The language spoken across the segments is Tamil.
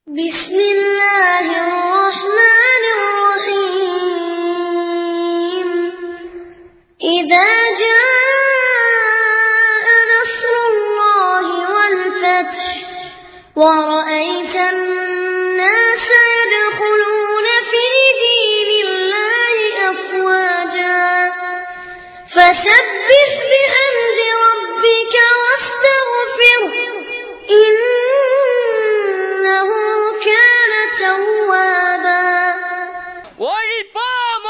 بسم الله الرحمن الرحيم إذا جاء نصر الله والفتح ورأيت الناس يدخلون في دين الله أفواجا فسبح بحمد ربك واستغفره إنه كان توابا ஒழிப்போம்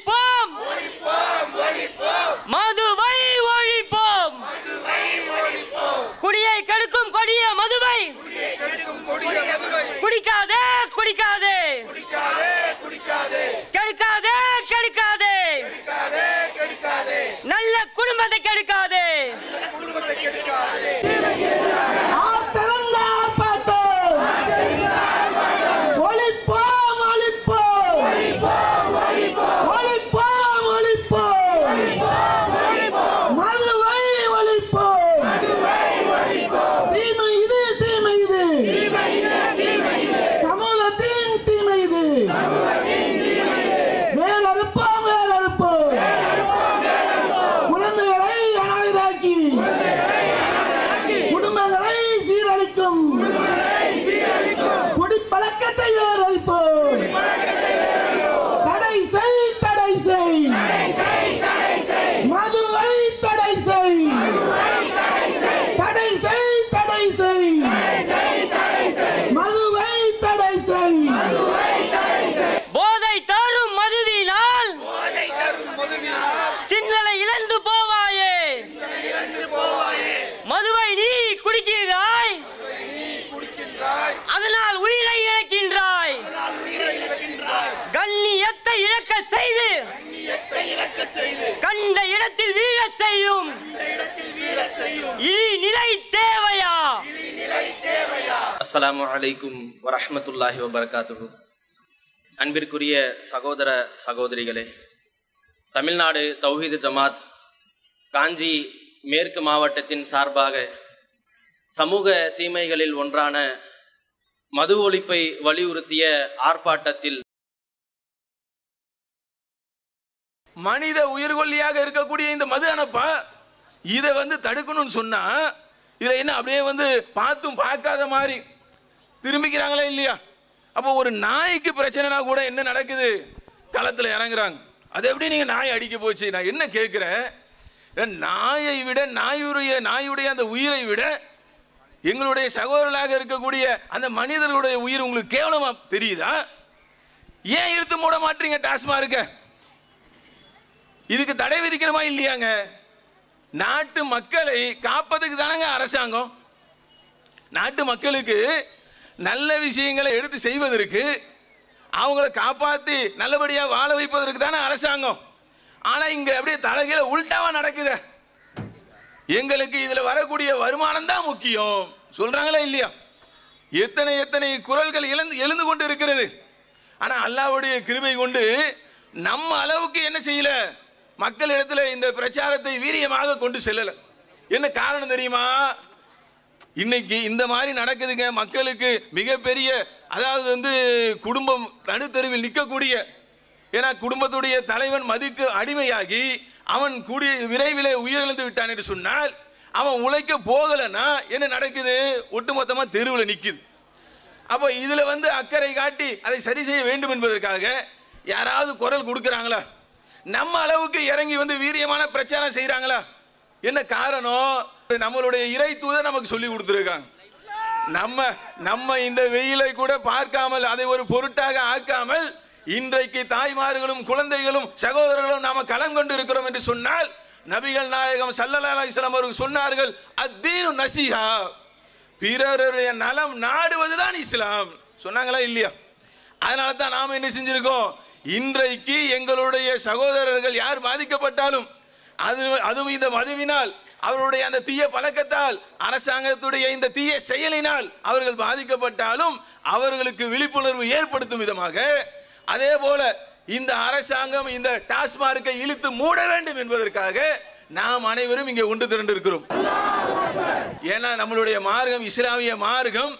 ஒழிப்போம் மதுவை ஒழிப்போம் குடியை கெடுக்கும் கொடிய மதுவை குடிக்காதே குடிக்காதே கெடுக்காதே கெடுக்காதே நல்ல குடும்பத்தை கெடுக்காதே ஆர்த்தரங்க ஆர்ப்பாட்டம் ஒழிப்போம் ஒழிப்போம் ஒழிப்போம் ஒழிப்போம் மதுவை ஒழிப்போம் தீமை இது தீமை இது சமூகத்தின் தீமை இது வேலறுப்போம் வேலறுப்போம் குழந்தைகளை அனாதையாக்கி குடும்பங்களை சீரழிக்கும் குடிப்பழக்கத்தை வேறழிப்போம் தடை செய் தடை செய் மதுவை தடை செய் தடை செய் தடை செய் மதுவை தடை செய் போதை தரும் மதுவினால் சின்னலை இழந்து போவாயே மதுவை நீ குடிக்கிறாய் அதனால் உயிரை இழக்கின்றாய் கண்ணியத்தை இழக்க செய்து கண்ட இடத்தில் வீழச் செய்யும் இனி நிலை தேவையா அஸ்ஸலாமு அலைக்கும் வரஹ்மத்துல்லாஹி வபரகாத்துஹு அன்பிற்குரிய சகோதர சகோதரிகளே தமிழ்நாடு தௌஹீது ஜமாத் காஞ்சி மேற்கு மாவட்டத்தின் சார்பாக சமூக தீமைகளில் ஒன்றான மது ஒழிப்பை வலியுறுத்திய ஆர்ப்பாட்டத்தில் மனித உயிர்கொல்லியாக இருக்கக்கூடிய இந்த மது அனுப்பா இதை வந்து தடுக்கணும்னு சொன்னா இதை என்ன அப்படியே வந்து பார்த்தும் பார்க்காத மாதிரி திரும்பிக்கிறாங்களா இல்லையா அப்போ ஒரு நாய்க்கு பிரச்சனைனா கூட என்ன நடக்குது களத்தில் இறங்குறாங்க அது எப்படி நீங்கள் நாய் அடிக்க போச்சு நான் என்ன கேட்குறேன் நாயை விட நாயுடைய நாயுடைய அந்த உயிரை விட எங்களுடைய சகோதரர்களாக இருக்கக்கூடிய அந்த மனிதர்களுடைய உயிர் உங்களுக்கு கேவலமா தெரியுதா ஏன் இழுத்து மூட மாட்டீங்க டாஸ்மார்க்க இதுக்கு தடை விதிக்கணுமா இல்லையாங்க நாட்டு மக்களை காப்பதுக்கு தானங்க அரசாங்கம் நாட்டு மக்களுக்கு நல்ல விஷயங்களை எடுத்து செய்வதற்கு அவங்கள காப்பாற்றி நல்லபடியாக வாழ வைப்பதற்கு தானே அரசாங்கம் ஆனால் இங்கே அப்படியே தலைகீழ உள்டாவா நடக்குதே எங்களுக்கு இதில் வரக்கூடிய வருமானம் தான் முக்கியம் சொல்கிறாங்களா இல்லையா எத்தனை எத்தனை குரல்கள் எழுந்து எழுந்து கொண்டு இருக்கிறது ஆனால் அல்லாவுடைய கிருபை கொண்டு நம்ம அளவுக்கு என்ன செய்யல மக்கள் இடத்துல இந்த பிரச்சாரத்தை வீரியமாக கொண்டு செல்லல என்ன காரணம் தெரியுமா இன்னைக்கு இந்த மாதிரி நடக்குதுங்க மக்களுக்கு மிகப்பெரிய அதாவது வந்து குடும்பம் நடுத்தருவில் நிற்கக்கூடிய ஏன்னா குடும்பத்துடைய தலைவன் மதிக்கு அடிமையாகி அவன் கூடிய விரைவில் உயிரிழந்து விட்டான் என்று சொன்னால் அவன் உழைக்க போகலைன்னா என்ன நடக்குது ஒட்டுமொத்தமாக தெருவில் நிற்குது அப்போ இதில் வந்து அக்கறை காட்டி அதை சரி செய்ய வேண்டும் என்பதற்காக யாராவது குரல் கொடுக்குறாங்களா நம்ம அளவுக்கு இறங்கி வந்து வீரியமான பிரச்சாரம் செய்கிறாங்களா என்ன காரணம் நம்மளுடைய இறை தூதர் நமக்கு சொல்லி கொடுத்துருக்காங்க நம்ம நம்ம இந்த வெயிலை கூட பார்க்காமல் அதை ஒரு பொருட்டாக ஆக்காமல் இன்றைக்கு தாய்மார்களும் குழந்தைகளும் சகோதரர்களும் நாம களம் கொண்டு இருக்கிறோம் என்று சொன்னால் நபிகள் நாயகம் சல்லல்லா அலிஸ்லாம் அவர்கள் சொன்னார்கள் அத்தீனு நசிஹா பிறருடைய நலம் நாடுவதுதான் இஸ்லாம் சொன்னாங்களா இல்லையா அதனால தான் நாம என்ன செஞ்சிருக்கோம் இன்றைக்கு எங்களுடைய சகோதரர்கள் யார் பாதிக்கப்பட்டாலும் அது அதுவும் இந்த மதுவினால் அவருடைய அந்த தீய பழக்கத்தால் அரசாங்கத்துடைய இந்த தீய செயலினால் அவர்கள் பாதிக்கப்பட்டாலும் அவர்களுக்கு விழிப்புணர்வு ஏற்படுத்தும் விதமாக அதே போல இந்த அரசாங்கம் இந்த டாஸ்மார்க்கை இழுத்து மூட வேண்டும் என்பதற்காக நாம் அனைவரும் இங்கே ஒன்று திரண்டு இருக்கிறோம் ஏன்னா நம்மளுடைய மார்க்கம் இஸ்லாமிய மார்க்கம்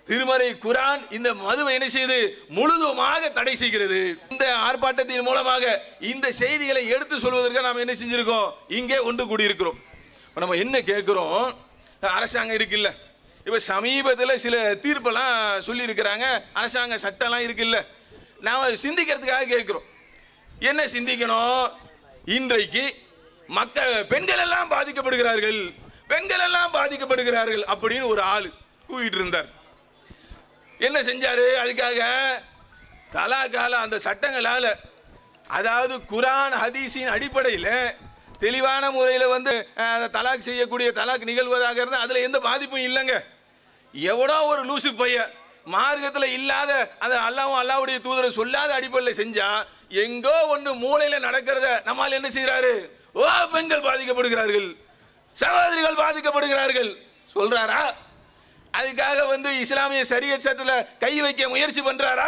திருமறை குரான் இந்த மதுவை என்ன செய்து முழுதுமாக தடை செய்கிறது இந்த ஆர்ப்பாட்டத்தின் மூலமாக இந்த செய்திகளை எடுத்து சொல்வதற்கு நாம் என்ன செஞ்சிருக்கோம் இங்கே ஒன்று கூடியிருக்கிறோம் இப்ப நம்ம என்ன கேட்குறோம் அரசாங்கம் இருக்குல்ல இப்போ சமீபத்தில் சில தீர்ப்பெல்லாம் சொல்லியிருக்கிறாங்க அரசாங்க சட்டம்லாம் இருக்குல்ல நாம் சிந்திக்கிறதுக்காக கேட்குறோம் என்ன சிந்திக்கணும் இன்றைக்கு மக்கள் பெண்கள் எல்லாம் பாதிக்கப்படுகிறார்கள் பெண்கள் எல்லாம் பாதிக்கப்படுகிறார்கள் அப்படின்னு ஒரு ஆள் கூவிட்டு இருந்தார் என்ன செஞ்சாரு அதுக்காக தலாக்கால அந்த சட்டங்களால அதாவது குரான் ஹதீஸின் அடிப்படையில் தெளிவான முறையில் வந்து அஹ், தலாக் செய்யக்கூடிய தலாக் நிகழ்வதாக இருந்தால் அதில் எந்த பாதிப்பும் இல்லைங்க எவனோ ஒரு லூசு பையன் மார்க்கத்தில் இல்லாத அந்த அல்லாவும் அல்லாவுடைய தூதரை சொல்லாத அடிப்படையில் செஞ்சா எங்கோ ஒன்று மூலையில் நடக்கிறத நம்மால் என்ன செய்கிறாரு ஓ பெண்கள் பாதிக்கப்படுகிறார்கள் சகோதரிகள் பாதிக்கப்படுகிறார்கள் சொல்றாரா அதுக்காக வந்து இஸ்லாமிய சரியத் சட்டத்தில் கை வைக்க முயற்சி பண்றாரா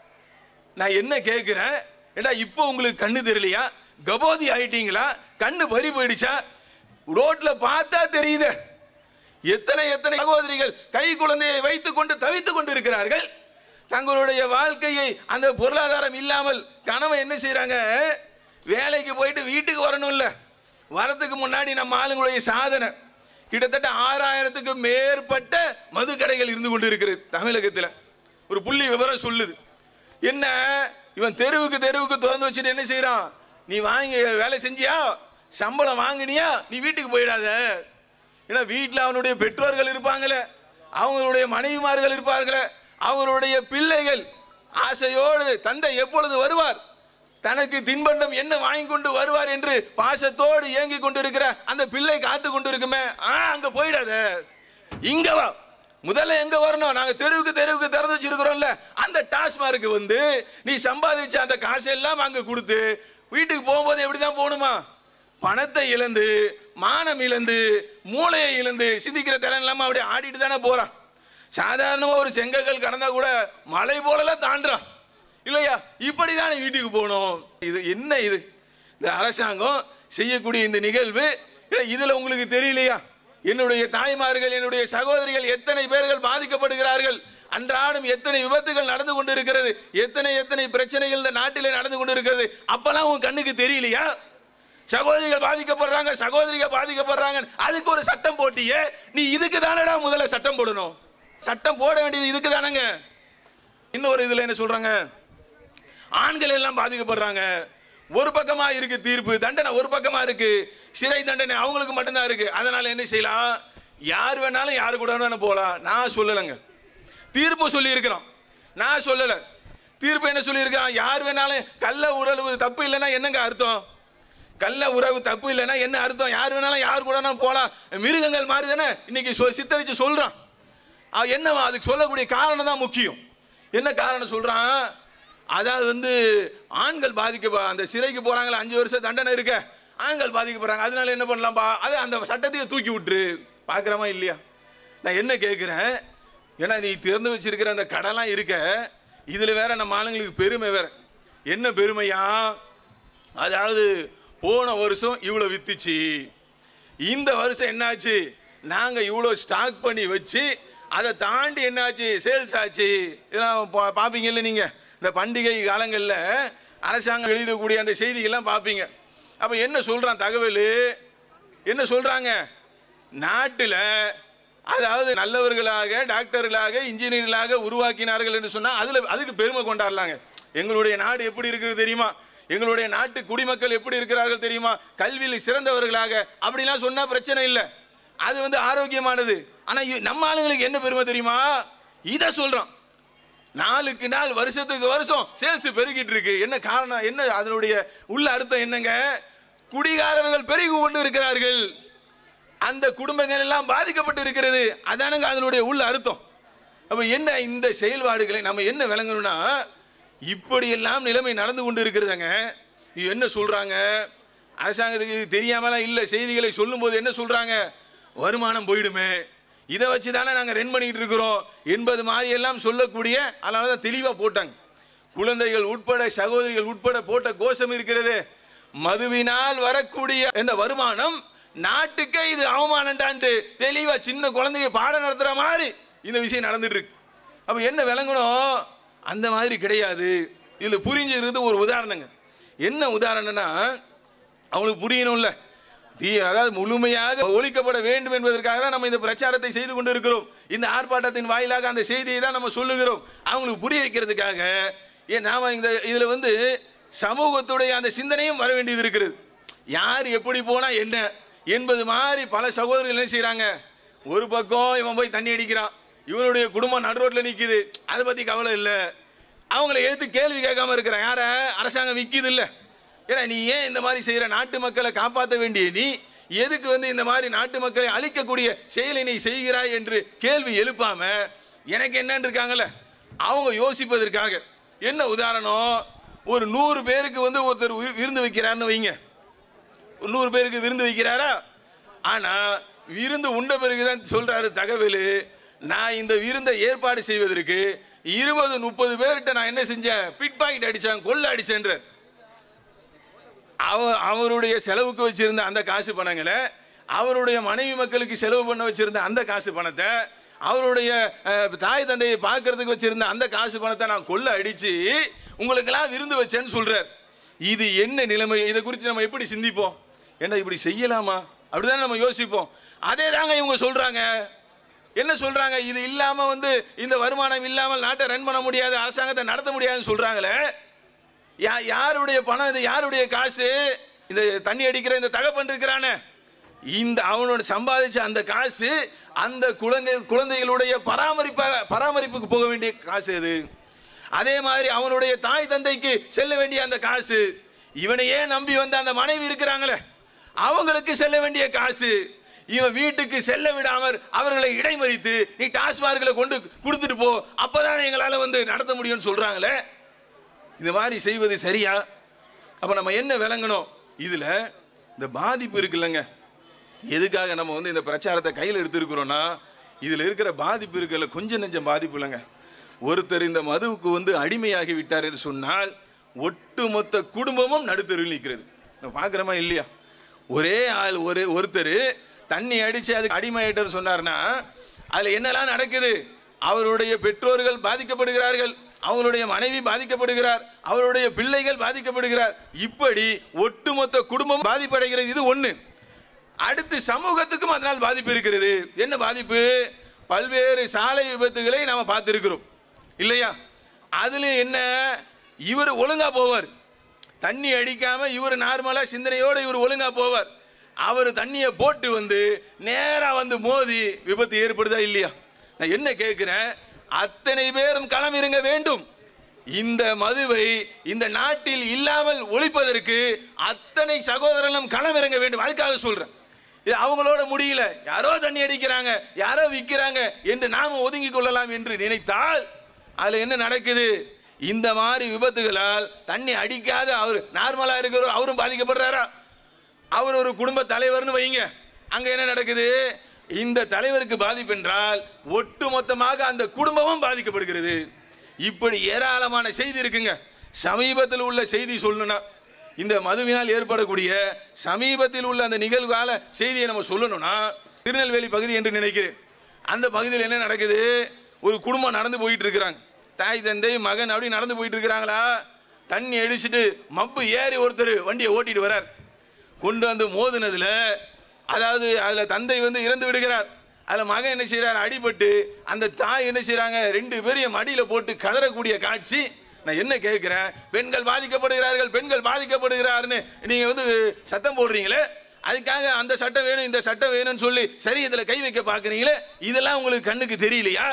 நான் என்ன கேட்கிறேன் ஏடா இப்போ உங்களுக்கு கண்ணு தெரியலையா கபோதி ஆயிட்டீங்களா கண்ணு பறி போயிடுச்சா ரோட்ல பார்த்தா தெரியுது எத்தனை எத்தனை சகோதரிகள் கை குழந்தையை வைத்துக் கொண்டு தவித்துக் கொண்டு இருக்கிறார்கள் தங்களுடைய வாழ்க்கையை அந்த பொருளாதாரம் இல்லாமல் கணவன் என்ன செய்றாங்க வேலைக்கு போயிட்டு வீட்டுக்கு வரணும்ல வரதுக்கு முன்னாடி நம்ம ஆளுங்களுடைய சாதனை கிட்டத்தட்ட ஆறாயிரத்துக்கு மேற்பட்ட மது கடைகள் இருந்து கொண்டு இருக்கிறது தமிழகத்தில் ஒரு புள்ளி விவரம் சொல்லுது என்ன இவன் தெருவுக்கு தெருவுக்கு திறந்து வச்சுட்டு என்ன செய்றான் நீ வாங்கி வேலை செஞ்சியா சம்பளம் வாங்கினியா நீ வீட்டுக்கு போயிடாத ஏன்னா வீட்டில் அவனுடைய பெற்றோர்கள் இருப்பாங்களே அவங்களுடைய மனைவிமார்கள் இருப்பார்களே அவங்களுடைய பிள்ளைகள் ஆசையோடு தந்தை எப்பொழுது வருவார் தனக்கு தின்பண்டம் என்ன வாங்கி கொண்டு வருவார் என்று பாசத்தோடு ஏங்கி கொண்டு இருக்கிற அந்த பிள்ளை காத்து கொண்டு இருக்குமே ஆ அங்க போயிடாத இங்க வா முதல்ல எங்க வரணும் நாங்க தெருவுக்கு தெருவுக்கு திறந்து வச்சிருக்கிறோம்ல அந்த டாஸ்மார்க்கு வந்து நீ சம்பாதிச்ச அந்த காசை எல்லாம் அங்க கொடுத்து வீட்டுக்கு போகும்போது எப்படிதான் போகணுமா பணத்தை இழந்து மானம் இழந்து மூளையை இழந்து சிந்திக்கிற திறன் இல்லாம அப்படியே ஆடிட்டு தானே போறான் சாதாரணமா ஒரு செங்கல் கடந்தா கூட மலை போலலாம் தாண்டுறான் இல்லையா இப்படிதானே வீட்டுக்கு போகணும் இது என்ன இது இந்த அரசாங்கம் செய்யக்கூடிய இந்த நிகழ்வு இல்ல, இதுல உங்களுக்கு தெரியலையா என்னுடைய தாய்மார்கள் என்னுடைய சகோதரிகள் எத்தனை பேர்கள் பாதிக்கப்படுகிறார்கள் அன்றாடம் எத்தனை விபத்துகள் நடந்து கொண்டு இருக்கிறது எத்தனை எத்தனை பிரச்சனைகள் இந்த நாட்டிலே நடந்து கொண்டு இருக்கிறது அப்பெல்லாம் உன் கண்ணுக்கு தெரியலையா சகோதரிகள் பாதிக்கப்படுறாங்க சகோதரிகள் பாதிக்கப்படுறாங்க அதுக்கு ஒரு சட்டம் போட்டியே நீ இதுக்கு தானடா முதல்ல சட்டம் போடணும் சட்டம் போட வேண்டியது இதுக்கு தானங்க இன்னொரு இதுல என்ன சொல்றாங்க ஆண்கள் எல்லாம் பாதிக்கப்படுறாங்க ஒரு பக்கமா இருக்கு தீர்ப்பு தண்டனை ஒரு பக்கமா இருக்கு சிறை தண்டனை அவங்களுக்கு மட்டும்தான் இருக்கு அதனால என்ன செய்யலாம் யார் வேணாலும் யாரு கூட வேணாலும் போகலாம் நான் சொல்லலைங்க தீர்ப்பு சொல்லி இருக்கிறோம் நான் சொல்லல தீர்ப்பு என்ன சொல்லி யார் வேணாலும் கள்ள உறவு தப்பு இல்லைன்னா என்னங்க அர்த்தம் கள்ள உறவு தப்பு இல்லைன்னா என்ன அர்த்தம் யார் வேணாலும் யார் கூட வேணாலும் போகலாம் மிருகங்கள் மாதிரி தானே இன்னைக்கு சொ- சித்தரிச்சு சொல்றான் அவன் என்ன அதுக்கு சொல்லக்கூடிய காரணம் தான் முக்கியம் என்ன காரணம் சொல்றான் அதாவது வந்து ஆண்கள் பாதிக்க அந்த சிறைக்கு போறாங்களே அஞ்சு வருஷம் தண்டனை இருக்க ஆண்கள் பாதிக்கப்படுறாங்க அதனால என்ன பண்ணலாம்பா அது அந்த சட்டத்தையே தூக்கி விட்டுரு பார்க்குறமா இல்லையா நான் என்ன கேட்குறேன் ஏன்னா நீ திறந்து வச்சிருக்கிற அந்த கடலாம் இருக்க இதில் வேற நம்ம ஆளுங்களுக்கு பெருமை வேற என்ன பெருமையா அதாவது போன வருஷம் இவ்வளோ வித்துச்சு இந்த வருஷம் என்னாச்சு நாங்க இவ்வளோ ஸ்டாக் பண்ணி வச்சு அதை தாண்டி என்னாச்சு சேல்ஸ் ஆச்சு இதெல்லாம் பா- பார்ப்பீங்கல்ல நீங்க இந்த பண்டிகை காலங்களில் அரசாங்கம் வெளியிடக்கூடிய அந்த செய்திகள்லாம் பார்ப்பீங்க அப்போ என்ன சொல்றான் தகவல் என்ன சொல்றாங்க நாட்டில் அதாவது நல்லவர்களாக டாக்டர்களாக இன்ஜினியர்களாக உருவாக்கினார்கள் என்று சொன்னால் அதில் அதுக்கு பெருமை கொண்டாடலாங்க எங்களுடைய நாடு எப்படி இருக்குது தெரியுமா எங்களுடைய நாட்டு குடிமக்கள் எப்படி இருக்கிறார்கள் தெரியுமா கல்வியில் சிறந்தவர்களாக அப்படிலாம் சொன்னால் பிரச்சனை இல்லை அது வந்து ஆரோக்கியமானது ஆனால் நம்ம ஆளுங்களுக்கு என்ன பெருமை தெரியுமா இதை சொல்கிறோம் நாளுக்கு நாள் வருஷத்துக்கு வருஷம் சேல்ஸ் பெருகிட்டு இருக்கு என்ன காரணம் என்ன அதனுடைய உள்ள அர்த்தம் என்னங்க குடிகாரர்கள் பெருகி கொண்டு இருக்கிறார்கள் அந்த குடும்பங்கள் எல்லாம் பாதிக்கப்பட்டு இருக்கிறது அதானங்க அதனுடைய உள்ள அர்த்தம் அப்ப என்ன இந்த செயல்பாடுகளை நம்ம என்ன விளங்கணும்னா இப்படியெல்லாம் நிலைமை நடந்து கொண்டு இருக்கிறதுங்க இது என்ன சொல்றாங்க அரசாங்கத்துக்கு இது தெரியாமலாம் இல்லை செய்திகளை சொல்லும்போது என்ன சொல்றாங்க வருமானம் போயிடுமே இதை வச்சு தானே நாங்கள் ரென் பண்ணிட்டு இருக்கிறோம் என்பது மாதிரி எல்லாம் சொல்லக்கூடிய அதனால தான் தெளிவாக போட்டாங்க குழந்தைகள் உட்பட சகோதரிகள் உட்பட போட்ட கோஷம் இருக்கிறது மதுவினால் வரக்கூடிய இந்த வருமானம் நாட்டுக்கே இது அவமானம்டான்ட்டு தெளிவா சின்ன குழந்தைங்க பாடம் நடத்துற மாதிரி இந்த விஷயம் நடந்துட்டு இருக்கு அப்ப என்ன விளங்கணும் அந்த மாதிரி கிடையாது இதுல புரிஞ்சுக்கிறது ஒரு உதாரணங்க என்ன உதாரணம்னா அவங்களுக்கு புரியணும்ல தீ அதாவது முழுமையாக ஒழிக்கப்பட வேண்டும் என்பதற்காக தான் நம்ம இந்த பிரச்சாரத்தை செய்து கொண்டு இருக்கிறோம் இந்த ஆர்ப்பாட்டத்தின் வாயிலாக அந்த செய்தியை தான் நம்ம சொல்லுகிறோம் அவங்களுக்கு புரிய வைக்கிறதுக்காக ஏன் நாம இந்த இதுல வந்து சமூகத்துடைய அந்த சிந்தனையும் வர வேண்டியது இருக்கிறது யார் எப்படி போனா என்ன என்பது மாதிரி பல சகோதரர்கள் என்ன செய்றாங்க ஒரு பக்கம் இவன் போய் தண்ணி அடிக்கிறான் இவனுடைய குடும்பம் நடு ரோட்ல நிக்குது அதை பத்தி கவலை இல்லை அவங்கள எடுத்து கேள்வி கேட்காம இருக்கிறான் யார அரசாங்கம் விக்குது இல்ல ஏன்னா நீ ஏன் இந்த மாதிரி செய்யற நாட்டு மக்களை காப்பாற்ற வேண்டிய நீ எதுக்கு வந்து இந்த மாதிரி நாட்டு மக்களை அழிக்கக்கூடிய செயலை நீ செய்கிறாய் என்று கேள்வி எழுப்பாம எனக்கு என்னன்னு இருக்காங்கல்ல அவங்க யோசிப்பதற்காக என்ன உதாரணம் ஒரு நூறு பேருக்கு வந்து ஒருத்தர் வி- விருந்து வைக்கிறாருன்னு வைங்க ஒரு நூறு பேருக்கு விருந்து வைக்கிறாரா ஆனா விருந்து உண்ட பிறகுதான் சொல்றாரு தகவல் நான் இந்த விருந்தை ஏற்பாடு செய்வதற்கு இருபது முப்பது பேர்கிட்ட நான் என்ன செஞ்சேன் பிட் பாக்கெட் அடிச்சேன் கொள்ள அடிச்சேன்றார் அவ அவருடைய செலவுக்கு வச்சிருந்த அந்த காசு பணங்களை அவருடைய மனைவி மக்களுக்கு செலவு பண்ண வச்சிருந்த அந்த காசு பணத்தை அவருடைய அஹ், தாய் தந்தையை பார்க்கறதுக்கு வச்சிருந்த அந்த காசு பணத்தை நான் கொள்ள அடிச்சு உங்களுக்கெல்லாம் விருந்து வச்சேன்னு சொல்றார் இது என்ன நிலைமை இதை குறித்து நம்ம எப்படி சிந்திப்போம் என்ன இப்படி செய்யலாமா அப்படிதான் நம்ம யோசிப்போம் அதே தாங்க இவங்க சொல்றாங்க என்ன சொல்றாங்க இது இல்லாம வந்து இந்த வருமானம் இல்லாமல் நாட்டை ரன் பண்ண முடியாது அரசாங்கத்தை நடத்த முடியாதுன்னு சொல்றாங்களே யா யாருடைய பணம் இது யாருடைய காசு இந்த தண்ணி அடிக்கிற இந்த தகப்பன் இருக்கிறானே இந்த அவனோட சம்பாதிச்ச அந்த காசு அந்த குழந்தை குழந்தைகளுடைய பராமரிப்பாக பராமரிப்புக்கு போக வேண்டிய காசு அது அதே மாதிரி அவனுடைய தாய் தந்தைக்கு செல்ல வேண்டிய அந்த காசு இவனையே நம்பி வந்த அந்த மனைவி இருக்கிறாங்களே அவங்களுக்கு செல்ல வேண்டிய காசு இவன் வீட்டுக்கு செல்ல விடாமல் அவர்களை இடைமறித்து நீ டாஸ்மார்க்களை கொண்டு கொடுத்துட்டு போ அப்பதான் எங்களால வந்து நடத்த முடியும்னு சொல்றாங்களே இந்த மாதிரி செய்வது சரியா அப்ப நம்ம என்ன விளங்கணும் இதுல இந்த பாதிப்பு இருக்குல்லங்க எதுக்காக நம்ம வந்து இந்த பிரச்சாரத்தை கையில் எடுத்திருக்கிறோம்னா இதுல இருக்கிற பாதிப்பு இருக்குல்ல கொஞ்சம் நெஞ்சம் பாதிப்பு இல்லைங்க ஒருத்தர் இந்த மதுவுக்கு வந்து அடிமையாகி விட்டார் என்று சொன்னால் ஒட்டுமொத்த குடும்பமும் நடுத்தருவில் நிற்கிறது நம்ம பார்க்குறோமா இல்லையா ஒரே ஆள் ஒரு ஒருத்தர் தண்ணி அடிச்சு அதுக்கு அடிமையாயிட்டார் சொன்னார்னா அதுல என்னெல்லாம் நடக்குது அவருடைய பெற்றோர்கள் பாதிக்கப்படுகிறார்கள் அவங்களுடைய மனைவி பாதிக்கப்படுகிறார் அவருடைய பிள்ளைகள் பாதிக்கப்படுகிறார் இப்படி ஒட்டுமொத்த குடும்பம் பாதிப்படைகிறது இது ஒண்ணு அடுத்து சமூகத்துக்கும் அதனால் பாதிப்பு இருக்கிறது என்ன பாதிப்பு பல்வேறு சாலை விபத்துகளை நாம பார்த்திருக்கிறோம் இல்லையா அதுல என்ன இவர் ஒழுங்கா போவார் தண்ணி அடிக்காம இவர் நார்மலா சிந்தனையோட இவர் ஒழுங்கா போவார் அவர் தண்ணியை போட்டு வந்து நேரா வந்து மோதி விபத்து ஏற்படுதா இல்லையா நான் என்ன கேட்கிறேன் அத்தனை பேரும் களம் இறங்க வேண்டும் இந்த மதுவை இந்த நாட்டில் இல்லாமல் ஒழிப்பதற்கு அத்தனை சகோதரர்களும் களம் இறங்க வேண்டும் அதுக்காக சொல்றேன் இது அவங்களோட முடியல யாரோ தண்ணி அடிக்கிறாங்க யாரோ விற்கிறாங்க என்று நாம ஒதுங்கி கொள்ளலாம் என்று நினைத்தால் அதுல என்ன நடக்குது இந்த மாதிரி விபத்துகளால் தண்ணி அடிக்காத அவர் நார்மலா இருக்கிறவர் அவரும் பாதிக்கப்படுறாரா அவர் ஒரு குடும்ப தலைவர்னு வைங்க அங்க என்ன நடக்குது இந்த தலைவருக்கு பாதிப்பு என்றால் ஒட்டுமொத்தமாக அந்த குடும்பமும் பாதிக்கப்படுகிறது இப்படி ஏராளமான செய்தி இருக்குங்க சமீபத்தில் உள்ள செய்தி சொல்லணும்னா இந்த மதுவினால் ஏற்படக்கூடிய சமீபத்தில் உள்ள அந்த நிகழ்கால செய்தியை நம்ம சொல்லணும்னா திருநெல்வேலி பகுதி என்று நினைக்கிறேன் அந்த பகுதியில் என்ன நடக்குது ஒரு குடும்பம் நடந்து போயிட்டு இருக்கிறாங்க தாய் தந்தை மகன் அப்படி நடந்து போயிட்டு இருக்கிறாங்களா தண்ணி அடிச்சிட்டு மப்பு ஏறி ஒருத்தர் வண்டியை ஓட்டிட்டு வரார் கொண்டு வந்து மோதினதுல அதாவது அதுல தந்தை வந்து இறந்து விடுகிறார் அதுல மகன் என்ன செய்றார் அடிபட்டு அந்த தாய் என்ன செய்றாங்க ரெண்டு பேரையும் மடியில போட்டு கதறக்கூடிய காட்சி நான் என்ன கேட்கிறேன் பெண்கள் பாதிக்கப்படுகிறார்கள் பெண்கள் பாதிக்கப்படுகிறாருன்னு நீங்க வந்து சத்தம் போடுறீங்களே அதுக்காக அந்த சட்டம் வேணும் இந்த சட்டம் வேணும்னு சொல்லி சரி இதுல கை வைக்க பாக்குறீங்களே இதெல்லாம் உங்களுக்கு கண்ணுக்கு தெரியலையா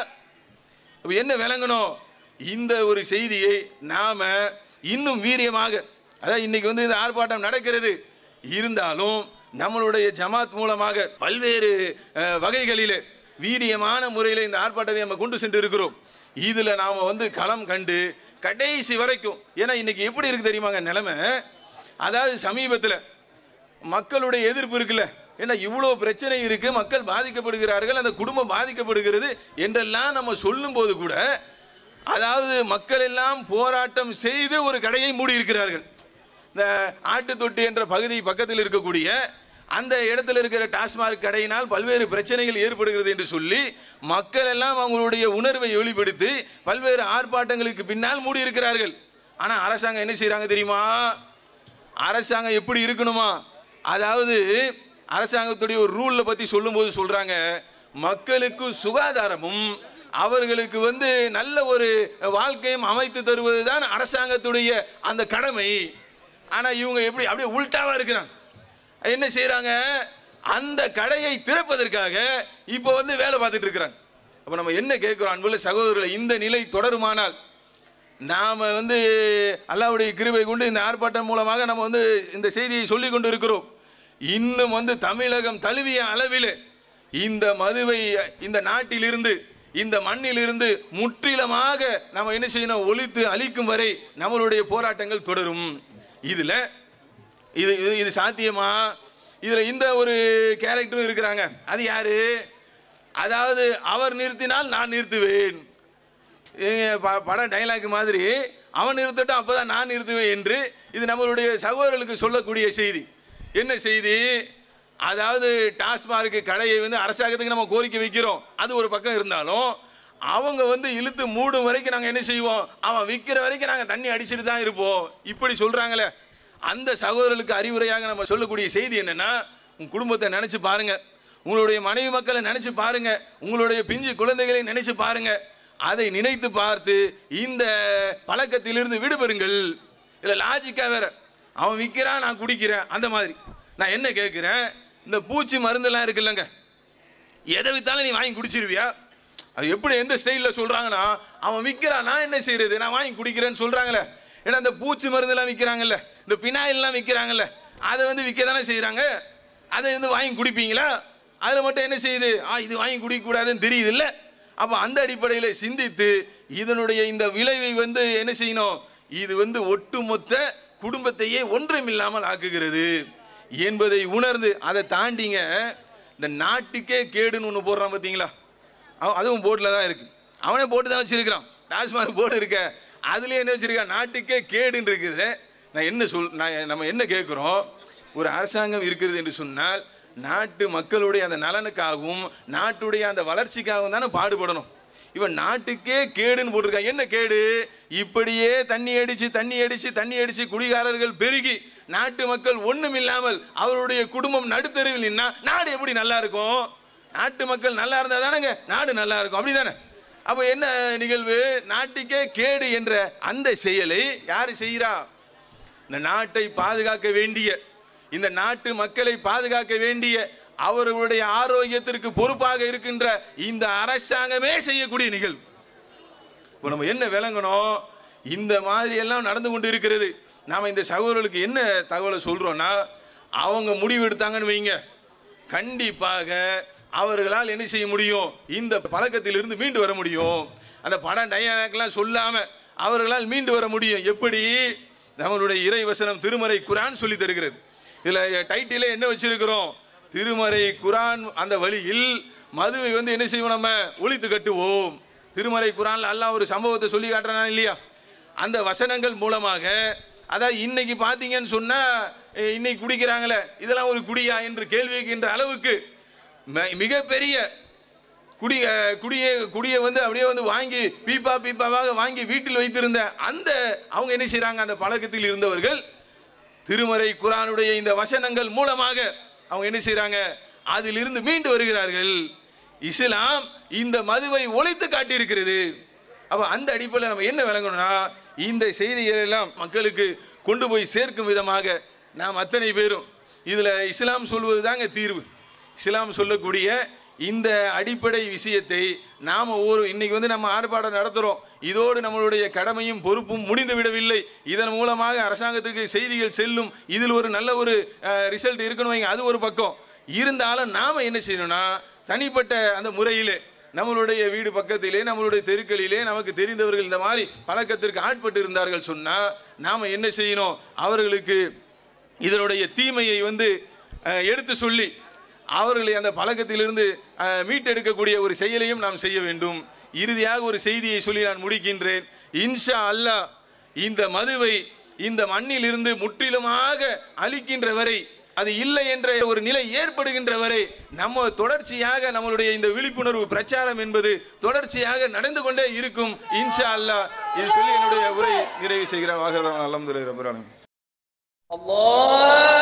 அப்ப என்ன விளங்கணும் இந்த ஒரு செய்தியை நாம இன்னும் வீரியமாக அதாவது இன்னைக்கு வந்து இந்த ஆர்ப்பாட்டம் நடக்கிறது இருந்தாலும் நம்மளுடைய ஜமாத் மூலமாக பல்வேறு அஹ், வகைகளிலே வீரியமான முறையில் இந்த ஆர்ப்பாட்டத்தை நம்ம கொண்டு சென்று இருக்கிறோம் இதுல நாம வந்து களம் கண்டு கடைசி வரைக்கும் ஏன்னா இன்னைக்கு எப்படி இருக்கு தெரியுமாங்க நிலைமை அதாவது சமீபத்தில் மக்களுடைய எதிர்ப்பு இருக்குல்ல ஏன்னா இவ்வளோ பிரச்சனை இருக்கு மக்கள் பாதிக்கப்படுகிறார்கள் அந்த குடும்பம் பாதிக்கப்படுகிறது என்றெல்லாம் நம்ம சொல்லும்போது கூட அதாவது மக்கள் எல்லாம் போராட்டம் செய்து ஒரு கடையை மூடி இருக்கிறார்கள் இந்த ஆட்டு தொட்டி என்ற பகுதி பக்கத்தில் இருக்கக்கூடிய அந்த இடத்துல இருக்கிற டாஸ்மாக் கடையினால் பல்வேறு பிரச்சனைகள் ஏற்படுகிறது என்று சொல்லி மக்கள் எல்லாம் அவங்களுடைய உணர்வை வெளிப்படுத்தி பல்வேறு ஆர்ப்பாட்டங்களுக்கு பின்னால் மூடி இருக்கிறார்கள் ஆனா அரசாங்கம் என்ன செய்றாங்க தெரியுமா அரசாங்கம் எப்படி இருக்கணுமா அதாவது அரசாங்கத்துடைய ஒரு ரூல்ல பத்தி சொல்லும்போது சொல்றாங்க மக்களுக்கு சுகாதாரமும் அவர்களுக்கு வந்து நல்ல ஒரு வாழ்க்கையும் அமைத்து தருவதுதான் அரசாங்கத்துடைய அந்த கடமை ஆனா இவங்க எப்படி அப்படியே உல்டாவா இருக்கிறாங்க என்ன செய்றாங்க அந்த கடையை திறப்பதற்காக இப்போ வந்து வேலை பார்த்துட்டு இருக்கிறாங்க அப்போ நம்ம என்ன கேட்கிறோம் அன்புள்ள சகோதரர்களை இந்த நிலை தொடருமானால் நாம வந்து அல்லாவுடைய கிருபை கொண்டு இந்த ஆர்ப்பாட்டம் மூலமாக நம்ம வந்து இந்த செய்தியை சொல்லி கொண்டு இருக்கிறோம் இன்னும் வந்து தமிழகம் தழுவிய அளவில் இந்த மதுவை இந்த நாட்டிலிருந்து இந்த மண்ணிலிருந்து முற்றிலுமாக நம்ம என்ன செய்யணும் ஒழித்து அழிக்கும் வரை நம்மளுடைய போராட்டங்கள் தொடரும் இதுல இது இது இது சாத்தியமா இதுல இந்த ஒரு கேரக்டரும் இருக்கிறாங்க அது யாரு அதாவது அவர் நிறுத்தினால் நான் நிறுத்துவேன் ஏங்க, ப- பட டைலாக் மாதிரி அவன் நிறுத்தட்டும் அப்பதான் நான் நிறுத்துவேன் என்று இது நம்மளுடைய சகோதரர்களுக்கு சொல்லக்கூடிய செய்தி என்ன செய்தி அதாவது டாஸ்மார்க் கடையை வந்து அரசாங்கத்துக்கு நம்ம கோரிக்கை வைக்கிறோம் அது ஒரு பக்கம் இருந்தாலும் அவங்க வந்து இழுத்து மூடும் வரைக்கும் நாங்கள் என்ன செய்வோம் அவன் விற்கிற வரைக்கும் நாங்கள் தண்ணி அடிச்சுட்டு தான் இருப்போம் இப்படி சொல்றாங்களே அந்த சகோதரர்களுக்கு அறிவுரையாக நம்ம சொல்லக்கூடிய செய்தி என்னன்னா உங்க குடும்பத்தை நினைச்சு பாருங்க உங்களுடைய மனைவி மக்களை நினைச்சு பாருங்க உங்களுடைய பிஞ்சு குழந்தைகளை நினைச்சு பாருங்க அதை நினைத்து பார்த்து இந்த பழக்கத்திலிருந்து விடுபெறுங்கள் இல்ல லாஜிக்கா வேற அவன் விற்கிறான் நான் குடிக்கிறேன் அந்த மாதிரி நான் என்ன கேட்கிறேன் இந்த பூச்சி மருந்தெல்லாம் இருக்குல்லங்க எதை வித்தாலும் நீ வாங்கி குடிச்சிருவியா அது எப்படி எந்த ஸ்டைலில் சொல்றாங்கன்னா அவன் விற்கிறான் நான் என்ன செய்யறது நான் வாங்கி குடிக்கிறேன்னு சொல்றாங்களே ஏன்னா இந்த பூச்சி மருந்தெல்லாம் விற்கிறாங்கல்ல இந்த பினாயில்லாம் விற்கிறாங்கல்ல அதை வந்து விற்க தானே செய்கிறாங்க அதை வந்து வாங்கி குடிப்பீங்களா அதில் மட்டும் என்ன செய்யுது ஆ இது வாங்கி குடிக்கக்கூடாதுன்னு தெரியுது இல்லை அப்போ அந்த அடிப்படையில் சிந்தித்து இதனுடைய இந்த விளைவை வந்து என்ன செய்யணும் இது வந்து ஒட்டுமொத்த குடும்பத்தையே ஒன்றுமில்லாமல் ஆக்குகிறது என்பதை உணர்ந்து அதை தாண்டிங்க இந்த நாட்டுக்கே கேடுன்னு ஒன்று போடுறான் பார்த்தீங்களா அவன் அதுவும் போர்டில் தான் இருக்கு அவனே போட்டு தான் வச்சிருக்கிறான் டாஸ்மாக் போர்டு இருக்க அதுலேயே என்ன வச்சிருக்கான் நாட்டுக்கே கேடுன்னு இருக்குது நான் என்ன சொல் நான் நம்ம என்ன கேட்குறோம் ஒரு அரசாங்கம் இருக்கிறது என்று சொன்னால் நாட்டு மக்களுடைய அந்த நலனுக்காகவும் நாட்டுடைய அந்த வளர்ச்சிக்காகவும் தானே பாடுபடணும் இவன் நாட்டுக்கே கேடுன்னு போட்டிருக்கான் என்ன கேடு இப்படியே தண்ணி அடிச்சு தண்ணி அடிச்சு தண்ணி அடிச்சு குடிகாரர்கள் பெருகி நாட்டு மக்கள் ஒண்ணும் இல்லாமல் அவருடைய குடும்பம் நடுத்தருவில் நின்னா நாடு எப்படி நல்லா இருக்கும் நாட்டு மக்கள் நல்லா இருந்தா தானேங்க நாடு நல்லா இருக்கும் அப்படிதானே அப்ப என்ன நிகழ்வு நாட்டுக்கே கேடு என்ற அந்த செயலை யாரு செய்கிறா இந்த நாட்டை பாதுகாக்க வேண்டிய இந்த நாட்டு மக்களை பாதுகாக்க வேண்டிய அவர்களுடைய ஆரோக்கியத்திற்கு பொறுப்பாக இருக்கின்ற இந்த அரசாங்கமே செய்யக்கூடிய நிகழ்வு இப்போ நம்ம என்ன விளங்கணும் இந்த மாதிரி எல்லாம் நடந்து கொண்டு இருக்கிறது நாம இந்த சகோதரர்களுக்கு என்ன தகவலை சொல்றோம்னா அவங்க முடிவு எடுத்தாங்கன்னு வைங்க கண்டிப்பாக அவர்களால் என்ன செய்ய முடியும் இந்த பழக்கத்திலிருந்து மீண்டு வர முடியும் அந்த படம் டயலாக்லாம் சொல்லாம அவர்களால் மீண்டு வர முடியும் எப்படி நம்மளுடைய இறை வசனம் திருமறை குரான் சொல்லி தருகிறது இதுல டைட்டிலே என்ன வச்சிருக்கிறோம் திருமறை குரான் அந்த வழியில் மதுவை வந்து என்ன செய்வோம் நம்ம ஒழித்து கட்டுவோம் திருமறை குரான்ல அல்லாஹ் ஒரு சம்பவத்தை சொல்லி காட்டுறானா இல்லையா அந்த வசனங்கள் மூலமாக அதாவது இன்னைக்கு பார்த்தீங்கன்னு சொன்னா அஹ், இன்னைக்கு குடிக்கிறாங்களே இதெல்லாம் ஒரு குடியா என்று கேள்வி கேட்கின்ற அளவுக்கு ம- மிகப்பெரிய குடி அஹ், குடியை குடியை வந்து அப்படியே வந்து வாங்கி பீப்பா பீப்பாவாக வாங்கி வீட்டில் வைத்திருந்த அந்த அவங்க என்ன செய்றாங்க அந்த பழக்கத்தில் இருந்தவர்கள் திருமறை குரானுடைய இந்த வசனங்கள் மூலமாக அவங்க என்ன செய்றாங்க அதிலிருந்து மீண்டு வருகிறார்கள் இஸ்லாம் இந்த மதுவை ஒழித்து காட்டியிருக்கிறது அப்ப அந்த அடிப்படையில் நம்ம என்ன விளங்கணும்னா இந்த செய்திகள் எல்லாம் மக்களுக்கு கொண்டு போய் சேர்க்கும் விதமாக நாம் அத்தனை பேரும் இதுல இஸ்லாம் சொல்வது தாங்க தீர்வு இஸ்லாம் சொல்லக்கூடிய இந்த அடிப்படை விஷயத்தை நாம ஒரு இன்னைக்கு வந்து நம்ம ஆர்ப்பாட்டம் நடத்துறோம் இதோடு நம்மளுடைய கடமையும் பொறுப்பும் முடிந்து விடவில்லை இதன் மூலமாக அரசாங்கத்துக்கு செய்திகள் செல்லும் இதில் ஒரு நல்ல ஒரு ரிசல்ட் இருக்கணும் வைங்க அது ஒரு பக்கம் இருந்தாலும் நாம என்ன செய்யணும்னா தனிப்பட்ட அந்த முறையிலே நம்மளுடைய வீடு பக்கத்திலே நம்மளுடைய தெருக்களிலே நமக்கு தெரிந்தவர்கள் இந்த மாதிரி பழக்கத்திற்கு ஆட்பட்டு இருந்தார்கள் சொன்னா நாம என்ன செய்யணும் அவர்களுக்கு இதனுடைய தீமையை வந்து அஹ், எடுத்து சொல்லி அவர்களை அந்த பழக்கத்திலிருந்து அஹ், மீட்டெடுக்கக்கூடிய ஒரு செயலையும் நாம் செய்ய வேண்டும் இறுதியாக ஒரு செய்தியை சொல்லி நான் முடிக்கின்றேன் இன்ஷா அல்லாஹ் இந்த மதுவை இந்த மண்ணில் இருந்து முற்றிலுமாக அழிக்கின்ற வரை அது இல்லை என்ற ஒரு நிலை ஏற்படுகின்ற வரை நம்ம தொடர்ச்சியாக நம்மளுடைய இந்த விழிப்புணர்வு பிரச்சாரம் என்பது தொடர்ச்சியாக நடந்து கொண்டே இருக்கும் இன்ஷா அல்லாஹ் இது சொல்லி என்னுடைய உரை நிறைவு செய்கிற வாகனம் அலமதுரை ரபுராலம் الله